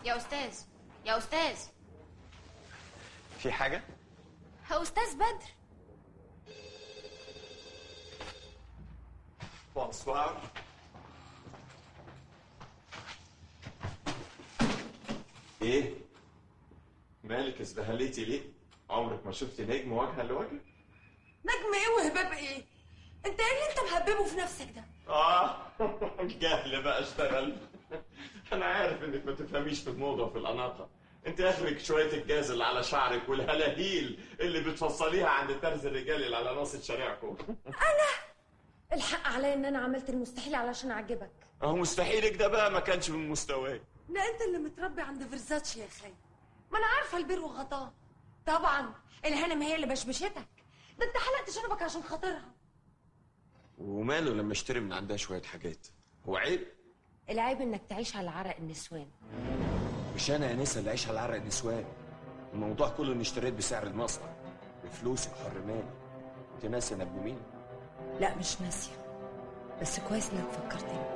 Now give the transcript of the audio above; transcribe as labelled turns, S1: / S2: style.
S1: يا استاذ يا استاذ
S2: في حاجه
S1: يا استاذ بدر
S2: بونسوار ايه مالك ازبهليتي ليه عمرك ما شفت نجم وجها لوجه
S3: نجم ايه وهباب ايه انت ايه اللي انت مهببه في نفسك ده
S2: اه جهل بقى اشتغل انا عارف انك ما تفهميش في الموضه وفي الاناقه انت اخرك شويه الجاز اللي على شعرك والهلاهيل اللي بتفصليها عند ترز الرجال اللي على ناصيه شارعكم
S3: الحق عليا ان انا عملت المستحيل علشان اعجبك
S2: اهو مستحيلك ده بقى ما كانش من مستواي
S3: لا انت اللي متربي عند فيرزاتشي يا خي ما انا عارفه البير وغطاه طبعا الهانم هي اللي بشبشتك ده انت حلقت شنبك عشان خاطرها
S2: وماله لما اشتري من عندها شويه حاجات هو عيب
S3: العيب انك تعيش على عرق النسوان
S2: مش انا يا نسا اللي عايش على عرق النسوان الموضوع كله اني اشتريت بسعر المصنع بفلوسي وحر مالي انت ناسي انا ابن مين
S3: لا مش ناسيه بس كويس انك فكرتني